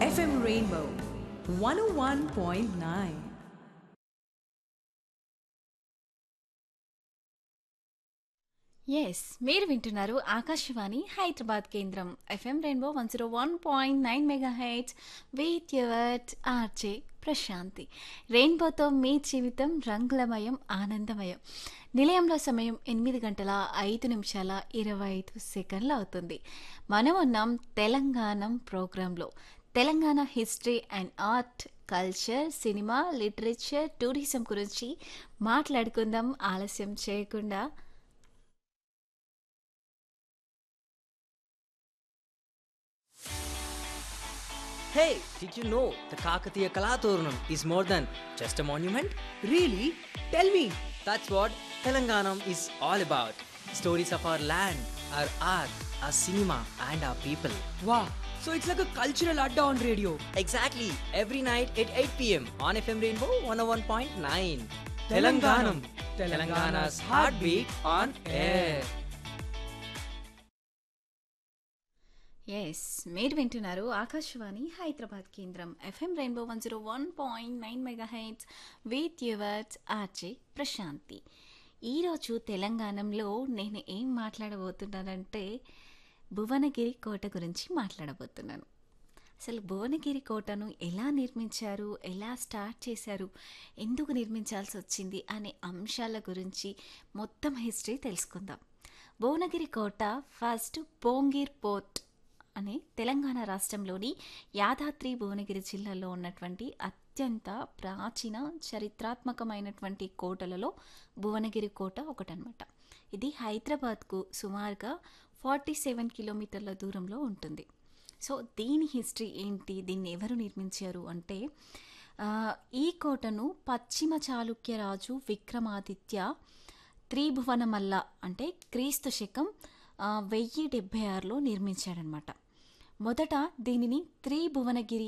FM Rainbow 101.9. Yes మీరు వింటున్నారు ఆకాశవాణి హైదరాబాద్ కేంద్రం FM rainbow one zero one point nine mega hits with your RJ Prashanti రెయిన్బోతో మీ జీవితం రంగులమయం ఆనందమయం నిలయంలో సమయం ఎనిమిది గంటల ఐదు నిమిషాల ఇరవై ఐదు సెకండ్లు అవుతుంది మనం ఉన్నాం తెలంగాణ ప్రోగ్రాంలో Telangana history and art culture cinema literature tourism గురించి మాట్లాడుకుందాం ఆలస్యం చేయకుండా Hey, did you know the Kakatiya Kalaturnam is more than just a monument? Really? Tell me. That's what Telanganam is all about. Stories of our land, our art, our cinema, and our people. Wow. So it's like a cultural adda on radio. Exactly, every night at 8 pm on FM Rainbow 101.9. Telanganam. Telangana's heartbeat on air. Yes మీరు వింటున్నారు ఆకాశవాణి హైదరాబాద్ కేంద్రం FM rainbow one zero one point nine mega hits with yours RJ Prashanti ఈరోజు తెలంగాణలో నేను ఏం మాట్లాడబోతున్నానంటే భువనగిరి కోట గురించి మాట్లాడబోతున్నాను అసలు భువనగిరి కోటను ఎలా నిర్మించారు ఎలా స్టార్ట్ చేశారు ఎందుకు నిర్మించాల్సి వచ్చింది అనే అంశాల గురించి మొత్తం హిస్టరీ తెలుసుకుందాం భువనగిరి కోట ఫస్ట్ పోంగిర్ పోర్ట్ అనే తెలంగాణ రాష్ట్రంలోని యాదాద్రి భువనగిరి జిల్లాలో ఉన్నటువంటి అత్యంత ప్రాచీన చరిత్రాత్మకమైనటువంటి కోటలలో భువనగిరి కోట ఒకటనమాట ఇది హైదరాబాద్కు సుమారుగా ఫార్టీ సెవెన్ కిలోమీటర్ల దూరంలో ఉంటుంది సో దీని హిస్టరీ ఏంటి దీన్ని ఎవరు నిర్మించారు అంటే ఆ, ఈ కోటను పశ్చిమ చాళుక్య రాజు విక్రమాదిత్య త్రిభువనమల్ల అంటే క్రీస్తు శకం ఆ, వెయ్యి డెబ్భై ఆరులో నిర్మించాడనమాట మొదట దీనిని త్రిభువనగిరి